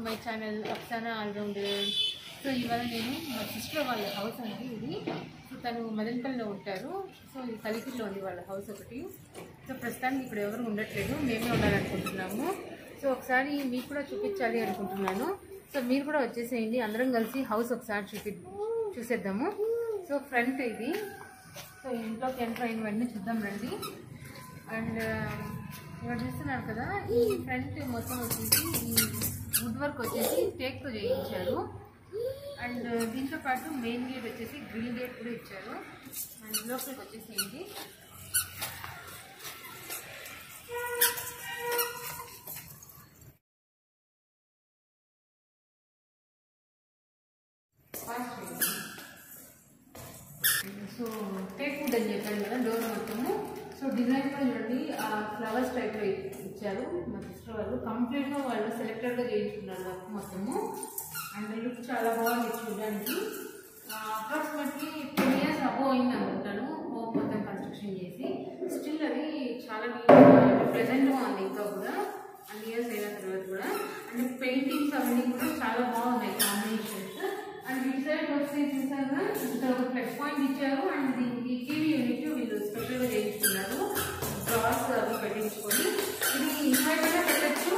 my channel Afsana allrounder so ఇవాళ నేను మా సిస్టర్ వాళ్ళ హౌస్ అండి ఇది సో తను మదనపల్లిలో ఉంటారు సో ఇది కలికిరిలో ఉంది వాళ్ళ హౌస్ ఒకటి సో ప్రస్తుతానికి ఇక్కడ ఎవరు ఉండట్లేదు మేమే ఉండాలనుకుంటున్నాము సో ఒకసారి మీకు కూడా చూపించాలి అనుకుంటున్నాను సో మీరు కూడా వచ్చేసేయండి అందరం కలిసి హౌస్ ఒకసారి చూపి చూసేద్దాము సో ఫ్రంట్ ఇది సో ఇంట్లోకి ఎంటర్ అయిన వెంటనే చూద్దాం రండి అండ్ ఇక్కడ చూస్తున్నారు కదా ఈ ఫ్రంట్ మొత్తం వచ్చేసి ఈ వుడ్ వర్క్ వచ్చేసి టేక్తో చేయించారు అండ్ దీంతో పాటు మెయిన్ గేట్ వచ్చేసి గ్రిల్ గేట్ కూడా ఇచ్చారు అండ్ లోపలికి వచ్చేసేయండి సో టేక్ వుడ్ అని చెప్పాను కదా డోర్ మొత్తము సో డిజైన్ కూడా చూడండి ఆ ఫ్లవర్స్ టైప్లో ఇచ్చారు మా సిస్టర్ వాళ్ళు కంప్లీట్గా వాళ్ళు సెలెక్టెడ్గా చేయించుకున్నారు వర్క్ మొత్తము అండ్ లుక్ చాలా బాగుంది చూడడానికి అప్రాక్సిమేట్లీ టెన్ ఇయర్స్ అబో అయింది అనుకుంటాను హోమ్ మొత్తం కన్స్ట్రక్షన్ చేసి స్టిల్ అది చాలా నీట్గా ప్రెజెంట్గా ఉంది ఇంకా కూడా అన్ని ఇయర్స్ అయిన తర్వాత కూడా అండ్ పెయింటింగ్స్ అవన్నీ కూడా చాలా బాగున్నాయి కాంబినేషన్స్ అండ్ ఇటు సైడ్ వస్తే చూసారా ఇక్కడ ఒక ప్లస్ పాయింట్ ఇచ్చారు అండ్ దీనికి టీవీ యూనిట్ వీళ్ళు స్పెషల్గా చేయించుకున్నారు డ్రాస్ అవి పెట్టించుకొని ఇది ఇన్వైట్ పెట్టచ్చు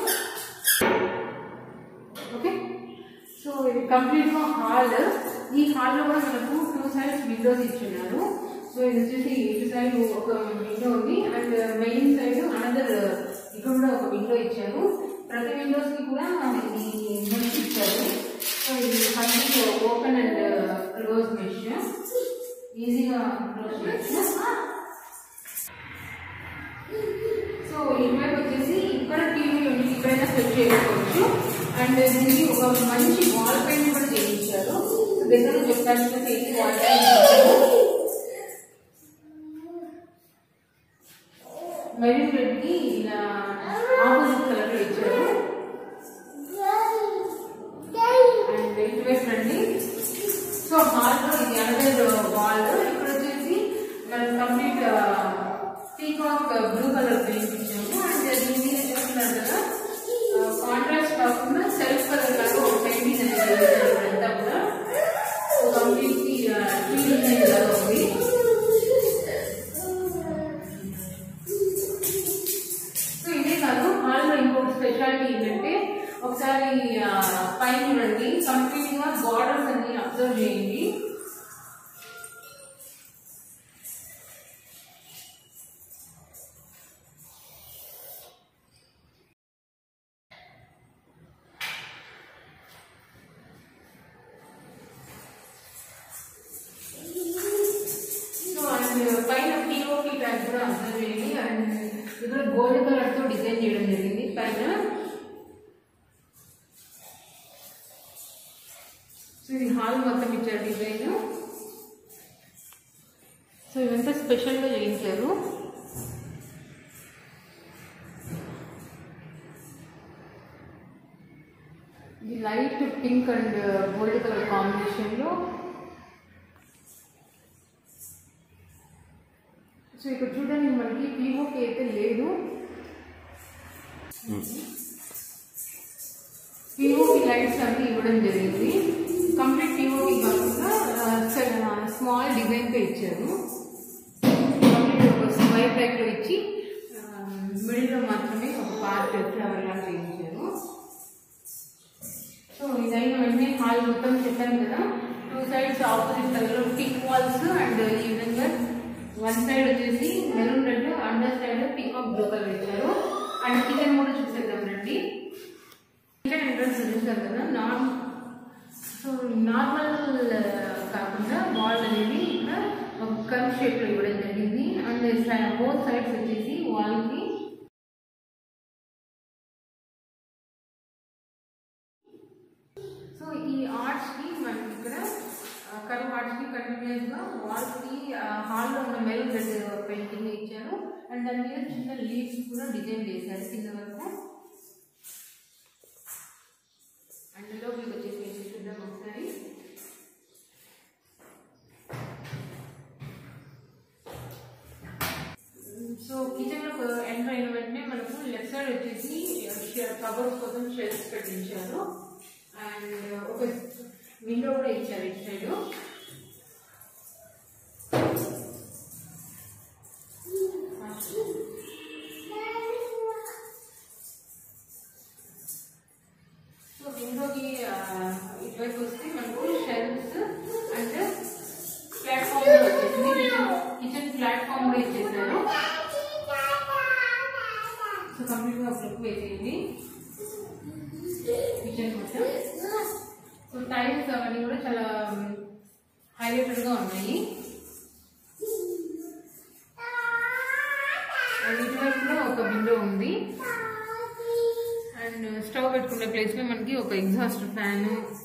ఓకే సో ఇది కంప్లీట్గా హాల్ ఈ హాల్లో కూడా మనకు టూ సైడ్స్ విండోస్ ఇచ్చున్నారు సో ఇది వచ్చేసి ఇటు సైడ్ ఒక విండో ఉంది అండ్ మెయిన్ సైడ్ అనదర్ ఇక్కడ కూడా ఒక విండో ఇచ్చారు ప్రతి విండోస్ కి కూడా ఇది మెష్ ఇచ్చారు సో ఇది complete open and close mesh ఈజీగా క్లోజ్ చేయొచ్చు సో ఇటువైపు వచ్చేసి ఇక్కడ టీవీ యూనిట్ ఇక్కడైనా సెట్ చేసుకోవచ్చు అండ్ దీనికి ఒక మంచి వాల్ పెయింట్ కూడా చేయించారు దగ్గర చెప్పడానికి ఇది వాల్ పెయింట్ మెరూన్ రెడ్ కి ఇలా ఆపోజిట్ కలర్ లో ఇచ్చారు అండ్ ఇటువైపు రండి సో హాల్ లో ఇది అనదర్ వాల్ ఇక్కడ వచ్చేసి మనం complete peacock blue colour paint ఇచ్చాము అండ్ దీని మీద చూస్తున్నారు కదా కాంట్రాస్ట్ కాకుండా సెల్ఫ్ కలర్ లాగా ఒక పెయింటింగ్ అనేది చేశారు ఇక్కడంతా కూడా కంప్లీట్ ట్రీ డిజైన్ లాగా ఉంది సో ఇదే కాదు హాల్లో ఇంకొక స్పెషాలిటీ ఏంటంటే ఒకసారి ఆ, పైన చూడండి కంప్లీట్ గా బార్డర్స్ అన్ని అబ్జర్వ్ చేయండి సో అండ్ పైన పిఓపి ట్యాగ్ కూడా అబ్జర్వ్ చేయండి అండ్ ఇక్కడ గోల్డ్ కలర్ తో డిజైన్ చేయడం జరిగింది పైన సో ఇది హాల్ మొత్తం ఇచ్చారు డిజైన్ సో ఇవంతా స్పెషల్ గా చేయించారు ఇది light pink and gold colour combination లో సో ఇక్కడ చూడండి మనకి పీఓకి అయితే లేదు పీఓకి లైట్స్ అన్ని ఇవ్వడం జరిగింది కంప్లీట్ పీఓకి కాకుండా స్మాల్ డిజైన్ తో ఇచ్చారు కంప్లీట్ ఒక స్క్వైర్ టైప్ లో ఇచ్చి మిడిల్ లో మాత్రమే ఒక పార్ట్ ఫ్లవర్ లాగా చేయించారు సో ఇదైన వెంటనే హాల్ మొత్తం చెప్పాను కదా two sides opposite colour pink walls and ఈ విధంగా వన్ సైడ్ వచ్చేసి maroon red under side peacock blue colour ఇచ్చారు అండ్ కిచెన్ కూడా చూసేద్దాం రండి కిచెన్ ఎంట్రన్స్ చూసారు కదా నాన్ సో నార్మల్ కాకుండా వాల్ అనేది ఇక్కడ ఒక కర్వ్ షేప్ లో ఇవ్వడం జరిగింది అండ్ బోత్ సైడ్స్ వచ్చేసి వాల్ కి సో ఈ ఆర్ట్స్ కి మనకి ఇక్కడ కర్వ్ ఆర్ట్స్ కి కంటిన్యూస్ గా వాల్స్ కి హాల్ లో ఉన్న మెరూన్ రెడ్ పెయింటింగ్ ఇచ్చారు అండ్ దాని మీద చిన్న లీవ్స్ కూడా డిజైన్ చేశారు కింద వరకు అండ్ లోపలికి వచ్చేసి ఏంటి చూద్దాం ఒకసారి సో కిచెన్ లో ఎంటర్ అయిన వెంటనే మనకు లెఫ్ట్ సైడ్ వచ్చేసి కబోర్డ్స్ కోసం షెల్ఫ్స్ పెట్టించారు అండ్ ఒక విండో కూడా ఇచ్చారు ఇటు సైడ్ సో విండోకి ఇటువైపు వస్తే మనకు షెల్ఫ్స్ అండ్ ప్లాట్ఫామ్ కూడా వచ్చేసింది కిచెన్ ప్లాట్ఫామ్ కూడా ఇచ్చేసారు సో కంప్లీట్ గా లుక్ వేసేయండి కిచెన్ మొత్తం సో టైల్స్ అవన్నీ కూడా చాలా హైలైటెడ్ గా ఉన్నాయి అండ్ ఇటువైపు కూడా ఒక విండో ఉంది అండ్ స్టవ్ పెట్టుకునే ప్లేస్ లో మనకి ఒక ఎగ్జాస్ట్ ఫ్యాన్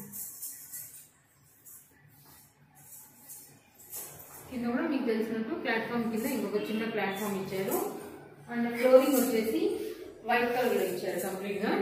కింద కూడా మీకు తెలిసినట్టు ప్లాట్ఫామ్ కింద ఇంకొక చిన్న ప్లాట్ఫామ్ ఇచ్చారు అండ్ ఫ్లోరింగ్ వచ్చేసి వైట్ కలర్ లో ఇచ్చారు కంప్లీట్ గా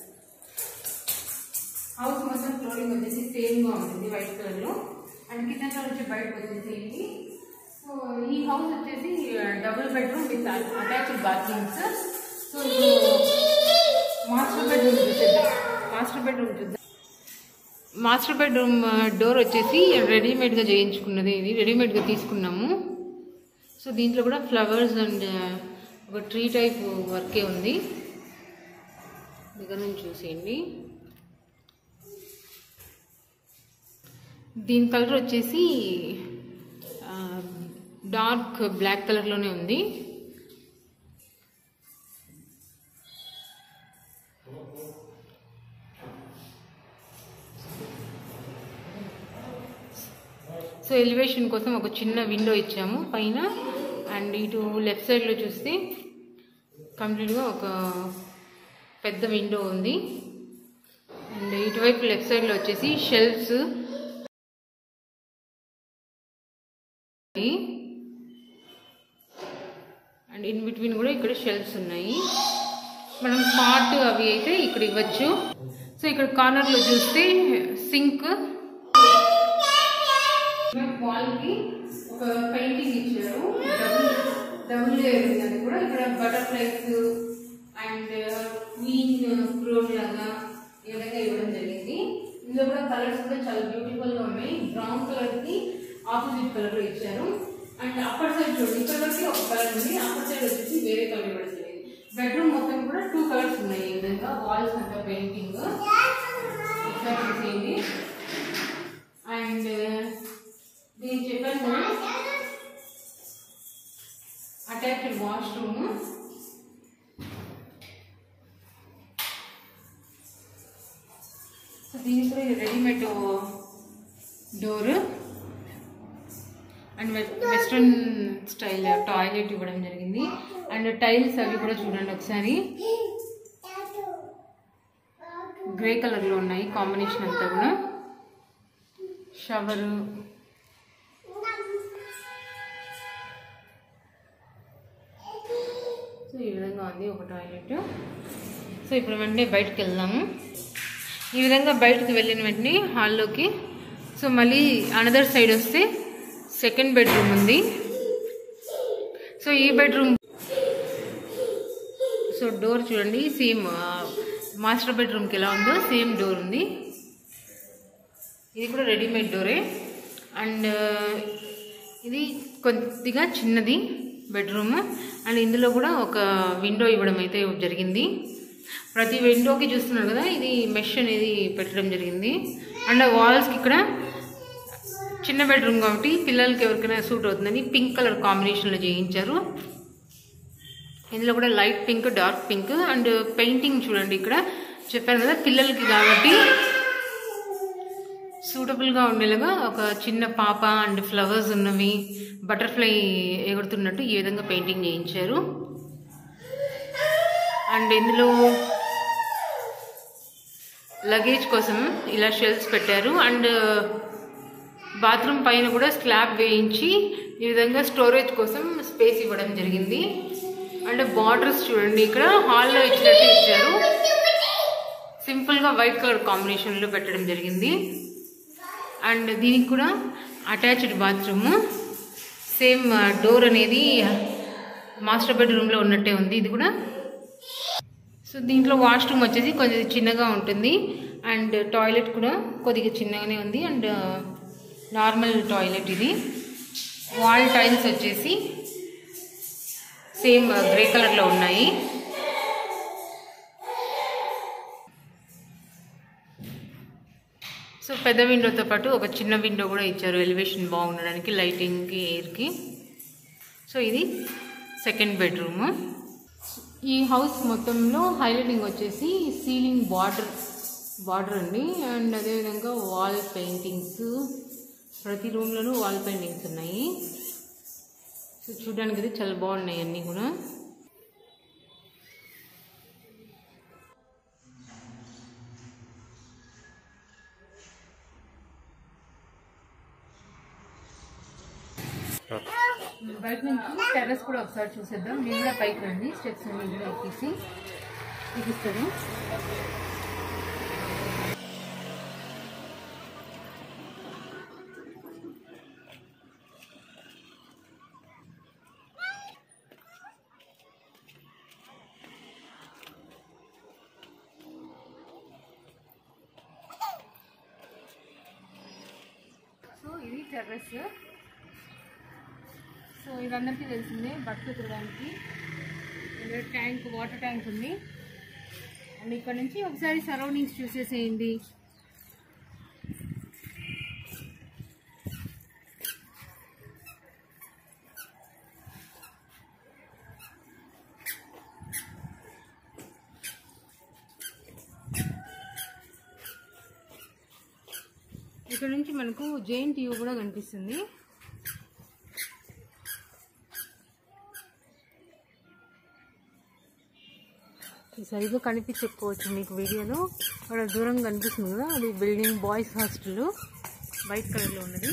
హౌస్ మొత్తం ఫ్లోరింగ్ వచ్చేసి సేమ్ గా ఉంటుంది వైట్ కలర్ లో అండ్ కిచెన్ లో వచ్చి బయటకు వచ్చేసి సో ఈ హౌస్ వచ్చేసి double bedroom with attached bathrooms so master bedroom చూసేద్దాం మాస్టర్ బెడ్రూమ్ చూద్దాం మాస్టర్ బెడ్రూమ్ డోర్ వచ్చేసి రెడీమేడ్గా చేయించుకున్నది ఇది రెడీమేడ్గా తీసుకున్నాము సో దీంట్లో కూడా ఫ్లవర్స్ అండ్ ఒక ట్రీ టైప్ వర్కే ఉంది దగ్గర నుంచి చూసేయండి దీని కలర్ వచ్చేసి డార్క్ బ్లాక్ కలర్లోనే ఉంది సో ఎలివేషన్ కోసం ఒక చిన్న విండో ఇచ్చాము పైన అండ్ ఇటు లెఫ్ట్ సైడ్లో చూస్తే కంప్లీట్గా ఒక పెద్ద విండో ఉంది అండ్ ఇటువైపు లెఫ్ట్ సైడ్లో వచ్చేసి షెల్ఫ్స్ అండ్ ఇన్ బిట్వీన్ కూడా ఇక్కడ షెల్ఫ్స్ ఉన్నాయి మనం పాట్ అవి అయితే ఇక్కడ ఇవ్వచ్చు సో ఇక్కడ కార్నర్లో చూస్తే సింక్ వాల్ కి ఒక పెయింటింగ్ ఇచ్చారు డబుల్ డబుల్ లేయర్ ఉంది అది కూడా ఇక్కడ బటర్ఫ్లైస్ అండ్ క్వీన్ క్రోన్ లాగా ఈ విధంగా ఇవ్వడం జరిగింది ఇందులో కూడా కలర్స్ కూడా చాలా బ్యూటిఫుల్ గా ఉన్నాయి బ్రౌన్ కలర్ కి ఆపోజిట్ కలర్ లో ఇచ్చారు అండ్ అప్పర్ సైడ్ చూడండి ఇక్కడ వరకు ఒక కలర్ ఉంది అప్పర్ సైడ్ వచ్చేసి వేరే కలర్ ఇవ్వడం జరిగింది బెడ్రూమ్ మొత్తం కూడా టూ కలర్స్ ఉన్నాయి ఈ విధంగా వాల్స్ అంతా పెయింటింగ్ ఒకసారి చూసేయండి అండ్ దీనికి చెప్పాను కదా అటాచ్డ్ వాష్రూమ్ సో దీనికి కూడా readymade door and western style toilet ఇవ్వడం జరిగింది అండ్ టైల్స్ అవి కూడా చూడండి ఒకసారి గ్రే కలర్లో ఉన్నాయి కాంబినేషన్ అంతా కూడా షవరు సో ఈ విధంగా ఉంది ఒక టాయిలెట్ సో ఇప్పుడు వెంటనే బయటకు వెళ్దాము ఈ విధంగా బయటకు వెళ్ళిన వెంటనే హాల్లోకి సో మళ్ళీ అనదర్ సైడ్ వస్తే సెకండ్ బెడ్రూమ్ ఉంది సో ఈ బెడ్రూమ్ సో డోర్ చూడండి సేమ్ మాస్టర్ బెడ్రూమ్కి ఎలా ఉందో సేమ్ డోర్ ఉంది ఇది కూడా రెడీమేడ్ డోరే అండ్ ఇది కొద్దిగా చిన్నది బెడ్రూమ్ అండ్ ఇందులో కూడా ఒక విండో ఇవ్వడం అయితే జరిగింది ప్రతి విండోకి చూస్తున్నారు కదా ఇది మెష్ అనేది పెట్టడం జరిగింది అండ్ వాల్స్కి ఇక్కడ చిన్న బెడ్రూమ్ కాబట్టి పిల్లలకి ఎవరికైనా సూట్ అవుతుందని పింక్ కలర్ కాంబినేషన్లో చేయించారు ఇందులో కూడా light pink dark pink and painting చూడండి ఇక్కడ చెప్పాను కదా పిల్లలకి కాబట్టి సూటబుల్గా ఉండేలాగా ఒక చిన్న పాప అండ్ ఫ్లవర్స్ ఉన్నవి బటర్ఫ్లై ఎగురుతున్నట్టు ఈ విధంగా పెయింటింగ్ చేయించారు అండ్ ఇందులో లగేజ్ కోసం ఇలా షెల్స్ పెట్టారు అండ్ బాత్రూమ్ పైన కూడా స్లాబ్ వేయించి ఈ విధంగా స్టోరేజ్ కోసం స్పేస్ ఇవ్వడం జరిగింది అండ్ బార్డర్స్ చూడండి ఇక్కడ హాల్లో ఇచ్చినట్టు ఇచ్చారు సింపుల్గా వైట్ కలర్ కాంబినేషన్లో పెట్టడం జరిగింది అండ్ దీనికి కూడా అటాచ్డ్ బాత్రూమ్ సేమ్ డోర్ అనేది మాస్టర్ బెడ్రూమ్లో ఉన్నట్టే ఉంది ఇది కూడా సో దీంట్లో వాష్రూమ్ వచ్చేసి కొంచెం చిన్నగా ఉంటుంది అండ్ టాయిలెట్ కూడా కొద్దిగా చిన్నగానే ఉంది అండ్ నార్మల్ టాయిలెట్ ఇది వాల్ టైల్స్ వచ్చేసి సేమ్ గ్రే కలర్లో ఉన్నాయి సో పెద్ద విండోతో పాటు ఒక చిన్న విండో కూడా ఇచ్చారు ఎలివేషన్ బాగుండడానికి లైటింగ్కి ఎయిర్కి సో ఇది సెకండ్ బెడ్రూమ్ ఈ హౌస్ మొత్తంలో హైలైటింగ్ వచ్చేసి సీలింగ్ బార్డర్ బార్డర్ అండి అండ్ అదేవిధంగా వాల్ పెయింటింగ్స్ ప్రతి రూమ్లోనూ వాల్ పెయింటింగ్స్ ఉన్నాయి సో చూడడానికి అయితే చాలా బాగున్నాయి అన్నీ కూడా బయట నుంచి టెర్రస్ కూడా ఒకసారి చూసేద్దాం మీరు కూడా పైకి రండి స్టెప్స్ అన్ని కూడా ఎక్కేసి చూపిస్తాను సో ఇది టెర్రస్ సో ఇదందరికీ తెలిసిందే బట్టలు తిరగడానికి ఇక్కడ ట్యాంక్ వాటర్ ట్యాంక్ ఉంది అండ్ ఇక్కడ నుంచి ఒకసారి సరౌండింగ్స్ చూసేసేయండి ఇక్కడ నుంచి మనకు జైంట్ వ్యూ కూడా కనిపిస్తుంది సరిగ్గా కనిపించకపోవచ్చు మీకు వీడియోలో అక్కడ దూరం కనిపిస్తుంది కదా అది బిల్డింగ్ బాయ్స్ హాస్టల్ వైట్ కలర్లో ఉన్నది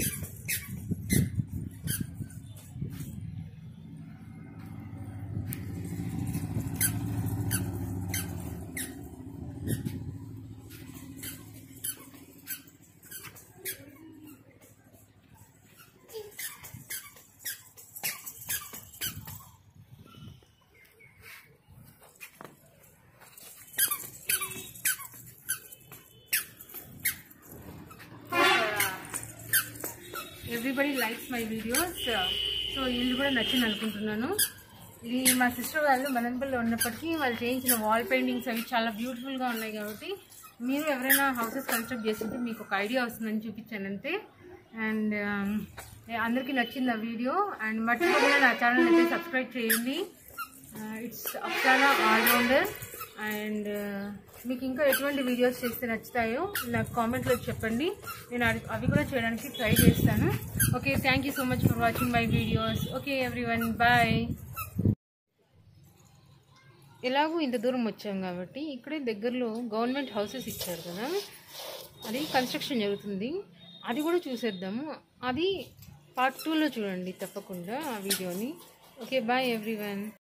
everybody likes my videos so ఇల్లు కూడా నచ్చింది అనుకుంటున్నాను ఇది మా సిస్టర్ వాళ్ళు మదనపల్లిలో ఉన్నప్పటికీ వాళ్ళు చేయించిన వాల్ పెయింటింగ్స్ అవి చాలా బ్యూటిఫుల్గా ఉన్నాయి కాబట్టి మీరు ఎవరైనా హౌసెస్ కన్స్ట్రక్ట్ చేస్తుంటే మీకు ఒక ఐడియా వస్తుందని చూపించాను అంతే అండ్ అందరికీ నచ్చింది ఆ వీడియో అండ్ మర్చిపోకుండా నా ఛానల్ అయితే సబ్స్క్రైబ్ చేయండి ఇట్స్ అప్సానా ఆల్రౌండర్ అండ్ మీకు ఇంకా ఎటువంటి వీడియోస్ చేస్తే నచ్చుతాయో నాకు కామెంట్లో చెప్పండి నేను అవి- అవి కూడా చేయడానికి ట్రై చేస్తాను okay thank you so much for watching my videos okay everyone bye ఎలాగూ ఇంత దూరం వచ్చాం కాబట్టి ఇక్కడే దగ్గరలో గవర్నమెంట్ హౌసెస్ ఇచ్చారు కదా అది కన్స్ట్రక్షన్ జరుగుతుంది అది కూడా చూసేద్దాము అది పార్ట్ టూలో చూడండి తప్పకుండా ఆ వీడియోని ఓకే బాయ్ ఎవ్రీవన్